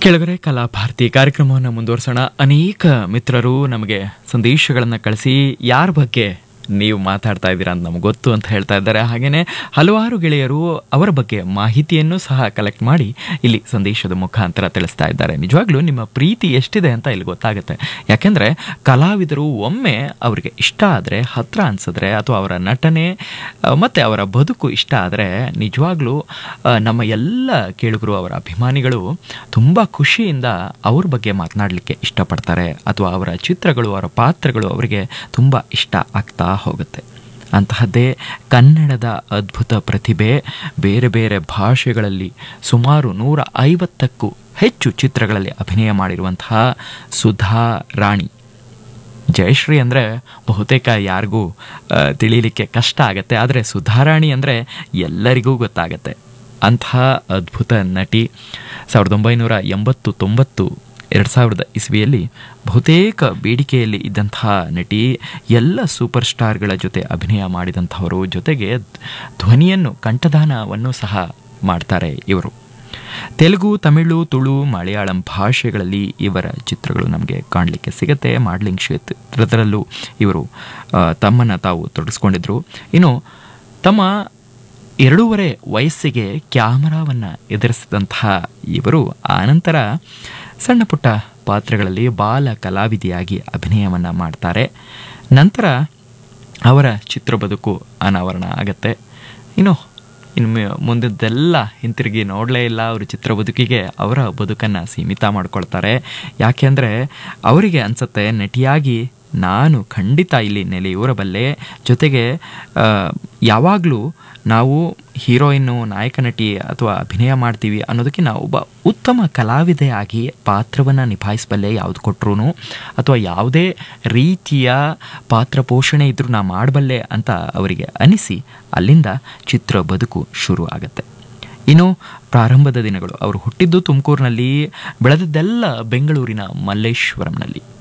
ಕೆಳಗರೆ ಕಲಾ ಭಾರತಿ ಕಾರ್ಯಕ್ರಮವನ್ನು ಮುಂದುವರಿಸೋಣ ಅನೇಕ ಮಿತ್ರರು ನಮಗೆ ಸಂದೇಶಗಳನ್ನು ಕಳಿಸಿ ಯಾರ ಬಗ್ಗೆ ನೀವು ಮಾತಾಡ್ತಾ ಇದ್ದೀರಾ ಅಂತ ನಮ್ಗೆ ಗೊತ್ತು ಅಂತ ಹೇಳ್ತಾ ಇದ್ದಾರೆ ಹಾಗೆಯೇ ಹಲವಾರು ಗೆಳೆಯರು ಅವರ ಬಗ್ಗೆ ಮಾಹಿತಿಯನ್ನು ಸಹ ಕಲೆಕ್ಟ್ ಮಾಡಿ ಇಲ್ಲಿ ಸಂದೇಶದ ಮುಖಾಂತರ ತಿಳಿಸ್ತಾ ಇದ್ದಾರೆ ನಿಜವಾಗ್ಲೂ ನಿಮ್ಮ ಪ್ರೀತಿ ಎಷ್ಟಿದೆ ಅಂತ ಇಲ್ಲಿ ಗೊತ್ತಾಗುತ್ತೆ ಯಾಕೆಂದರೆ ಕಲಾವಿದರು ಒಮ್ಮೆ ಅವರಿಗೆ ಇಷ್ಟ ಆದರೆ ಹತ್ರ ಅನ್ಸಿದ್ರೆ ಅಥವಾ ಅವರ ನಟನೆ ಆ, ಮತ್ತೆ ಅವರ ಬದುಕು ಇಷ್ಟ ಆದರೆ ನಿಜವಾಗ್ಲೂ ಆ, ನಮ್ಮ ಎಲ್ಲ ಕೇಳುಗರು ಅವರ ಅಭಿಮಾನಿಗಳು ತುಂಬ ಖುಷಿಯಿಂದ ಅವ್ರ ಬಗ್ಗೆ ಮಾತನಾಡಲಿಕ್ಕೆ ಇಷ್ಟಪಡ್ತಾರೆ ಅಥವಾ ಅವರ ಚಿತ್ರಗಳು ಅವರ ಪಾತ್ರಗಳು ಅವರಿಗೆ ತುಂಬ ಇಷ್ಟ ಆಗ್ತಾ ಹೋಗುತ್ತೆ ಅಂತಹದ್ದೇ ಕನ್ನಡದ ಅದ್ಭುತ ಪ್ರತಿಭೆ ಬೇರೆ ಬೇರೆ ಭಾಷೆಗಳಲ್ಲಿ ಸುಮಾರು ನೂರ ಐವತ್ತಕ್ಕೂ ಹೆಚ್ಚು ಚಿತ್ರಗಳಲ್ಲಿ ಅಭಿನಯ ಮಾಡಿರುವಂತಹ ಸುಧಾ ರಾಣಿ ಜಯಶ್ರೀ ಅಂದರೆ ಬಹುತೇಕ ಯಾರಿಗೂ ಆ, ತಿಳಿಲಿಕ್ಕೆ ಕಷ್ಟ ಆಗುತ್ತೆ ಆದರೆ ಸುಧಾರಾಣಿ ಅಂದರೆ ಎಲ್ಲರಿಗೂ ಗೊತ್ತಾಗತ್ತೆ ಅಂತಹ ಅದ್ಭುತ ನಟಿ ಸಾವಿರದ ಒಂಬೈನೂರ ಎಂಬತ್ತು ತೊಂಬತ್ತು ಎರಡು ಸಾವಿರದ ಇಸ್ವಿಯಲ್ಲಿ ಬಹುತೇಕ ಬೇಡಿಕೆಯಲ್ಲಿ ಇದ್ದಂತಹ ನಟಿ ಎಲ್ಲ ಸೂಪರ್ ಸ್ಟಾರ್ಗಳ ಜೊತೆ ಅಭಿನಯ ಮಾಡಿದಂಥವರು ಜೊತೆಗೆ ಧ್ವನಿಯನ್ನು ಕಂಠದಾನವನ್ನು ಸಹ ಮಾಡ್ತಾರೆ ಇವರು ತೆಲುಗು ತಮಿಳು ತುಳು ಮಲಯಾಳಂ ಭಾಷೆಗಳಲ್ಲಿ ಇವರ ಚಿತ್ರಗಳು ನಮಗೆ ಕಾಣಲಿಕ್ಕೆ ಸಿಗುತ್ತೆ ಮಾಡ್ಲಿಂಗ್ ಕ್ಷೇತ್ರದಲ್ಲೂ ಇವರು ಆ, ತಮ್ಮನ್ನು ತಾವು ತೊಡಗಿಸ್ಕೊಂಡಿದ್ರು ಇನ್ನು ತಮ್ಮ ಎರಡೂವರೆ ವಯಸ್ಸಿಗೆ ಕ್ಯಾಮರಾವನ್ನು ಎದುರಿಸಿದಂತಹ ಇವರು ಆನಂತರ ಸಣ್ಣ ಪುಟ್ಟ ಪಾತ್ರಗಳಲ್ಲಿ ಬಾಲ ಕಲಾವಿದೆಯಾಗಿ ಅಭಿನಯವನ್ನು ಮಾಡ್ತಾರೆ ನಂತರ ಅವರ ಚಿತ್ರ ಬದುಕು ಅನಾವರಣ ಆಗತ್ತೆ ಇನ್ನು ಇನ್ನು ಮು- ಮುಂದಿದ್ದೆಲ್ಲ ಹಿಂತಿರುಗಿ ನೋಡಲೇ ಇಲ್ಲ ಅವ್ರ ಚಿತ್ರ ಬದುಕಿಗೆ ಅವರ ಬದುಕನ್ನು ಸೀಮಿತ ಮಾಡ್ಕೊಳ್ತಾರೆ ಯಾಕೆಂದರೆ ಅವರಿಗೆ ಅನ್ಸುತ್ತೆ ನಟಿಯಾಗಿ ನಾನು ಖಂಡಿತ ಇಲ್ಲಿ ನೆಲೆಯೂರಬಲ್ಲೆ ಜೊತೆಗೆ ಯಾವಾಗಲೂ ನಾವು ಹೀರೋಯಿನ್ನು ನಾಯಕ ನಟಿ ಅಥವಾ ಅಭಿನಯ ಮಾಡ್ತೀವಿ ಅನ್ನೋದಕ್ಕಿಂತ ಒಬ್ಬ ಉತ್ತಮ ಕಲಾವಿದೆಯಾಗಿ ಪಾತ್ರವನ್ನು ನಿಭಾಯಿಸಬಲ್ಲೆ ಯಾವುದು ಕೊಟ್ಟರು ಅಥವಾ ಯಾವುದೇ ರೀತಿಯ ಪಾತ್ರ ಪೋಷಣೆ ಇದ್ರೂ ನಾ ಮಾಡಬಲ್ಲೆ ಅಂತ ಅವರಿಗೆ ಅನಿಸಿ ಅಲ್ಲಿಂದ ಚಿತ್ರ ಬದುಕು ಶುರು ಆಗತ್ತೆ ಇನ್ನು ಪ್ರಾರಂಭದ ದಿನಗಳು ಅವರು ಹುಟ್ಟಿದ್ದು ತುಮಕೂರಿನಲ್ಲಿ ಬೆಳೆದದ್ದೆಲ್ಲ ಬೆಂಗಳೂರಿನ ಮಲ್ಲೇಶ್ವರಂನಲ್ಲಿ